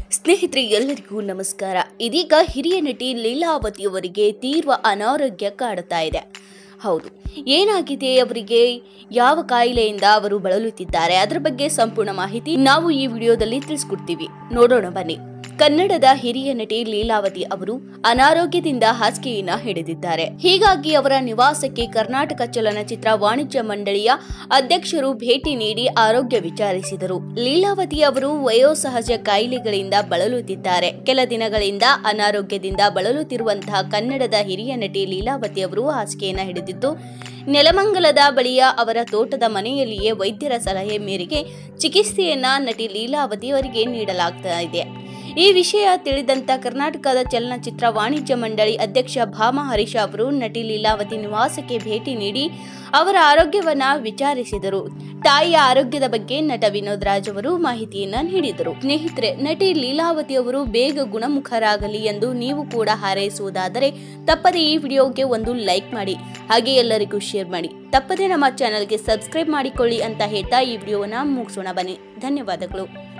ಸ್ನೇಹಿತರೆ ಎಲ್ಲರಿಗೂ ನಮಸ್ಕಾರ ಇದೀಗ ಹಿರಿಯ ನಟಿ ಲೀಲಾವತಿಯವರಿಗೆ ತೀವ್ರ ಅನಾರೋಗ್ಯ ಕಾಡುತ್ತಾ ಇದೆ ಹೌದು ಏನಾಗಿದೆ ಅವರಿಗೆ ಯಾವ ಕಾಯಿಲೆಯಿಂದ ಅವರು ಬಳಲುತ್ತಿದ್ದಾರೆ ಅದರ ಬಗ್ಗೆ ಸಂಪೂರ್ಣ ಮಾಹಿತಿ ನಾವು ಈ ವಿಡಿಯೋದಲ್ಲಿ ತಿಳಿಸ್ಕೊಡ್ತೀವಿ ನೋಡೋಣ ಬನ್ನಿ ಕನ್ನಡದ ಹಿರಿಯ ನಟಿ ಲೀಲಾವತಿ ಅವರು ಅನಾರೋಗ್ಯದಿಂದ ಹಾಸಿಗೆಯನ್ನ ಹಿಡಿದಿದ್ದಾರೆ ಹೀಗಾಗಿ ಅವರ ನಿವಾಸಕ್ಕೆ ಕರ್ನಾಟಕ ಚಲನಚಿತ್ರ ವಾಣಿಜ್ಯ ಮಂಡಳಿಯ ಅಧ್ಯಕ್ಷರು ಭೇಟಿ ನೀಡಿ ಆರೋಗ್ಯ ವಿಚಾರಿಸಿದರು ಲೀಲಾವತಿ ಅವರು ವಯೋಸಹಜ ಕಾಯಿಲೆಗಳಿಂದ ಬಳಲುತ್ತಿದ್ದಾರೆ ಕೆಲ ದಿನಗಳಿಂದ ಅನಾರೋಗ್ಯದಿಂದ ಬಳಲುತ್ತಿರುವಂತಹ ಕನ್ನಡದ ಹಿರಿಯ ನಟಿ ಲೀಲಾವತಿ ಅವರು ಹಾಸಿಗೆಯನ್ನ ಹಿಡಿದಿದ್ದು ನೆಲಮಂಗಲದ ಬಳಿಯ ಅವರ ತೋಟದ ಮನೆಯಲ್ಲಿಯೇ ವೈದ್ಯರ ಸಲಹೆ ಮೇರೆಗೆ ಚಿಕಿತ್ಸೆಯನ್ನ ನಟಿ ಲೀಲಾವತಿ ಅವರಿಗೆ ನೀಡಲಾಗ್ತಾ ಇದೆ ಈ ವಿಷಯ ತಿಳಿದಂತ ಕರ್ನಾಟಕದ ಚಲನಚಿತ್ರ ವಾಣಿಜ್ಯ ಮಂಡಳಿ ಅಧ್ಯಕ್ಷ ಭಾಮ ಹರೀಶ್ ಅವರು ನಟಿ ಲೀಲಾವತಿ ನಿವಾಸಕ್ಕೆ ಭೇಟಿ ನೀಡಿ ಅವರ ಆರೋಗ್ಯವನ್ನ ವಿಚಾರಿಸಿದರು ತಾಯಿಯ ಆರೋಗ್ಯದ ಬಗ್ಗೆ ನಟ ವಿನೋದ್ ರಾಜ್ ಅವರು ಮಾಹಿತಿಯನ್ನ ನೀಡಿದರು ಸ್ನೇಹಿತರೆ ನಟಿ ಲೀಲಾವತಿ ಅವರು ಬೇಗ ಗುಣಮುಖರಾಗಲಿ ಎಂದು ನೀವು ಕೂಡ ಹಾರೈಸುವುದಾದರೆ ತಪ್ಪದೆ ಈ ವಿಡಿಯೋಗೆ ಒಂದು ಲೈಕ್ ಮಾಡಿ ಹಾಗೆ ಎಲ್ಲರಿಗೂ ಶೇರ್ ಮಾಡಿ ತಪ್ಪದೆ ನಮ್ಮ ಚಾನಲ್ಗೆ ಸಬ್ಸ್ಕ್ರೈಬ್ ಮಾಡಿಕೊಳ್ಳಿ ಅಂತ ಹೇಳ್ತಾ ಈ ವಿಡಿಯೋವನ್ನ ಮುಗಿಸೋಣ ಬನ್ನಿ ಧನ್ಯವಾದಗಳು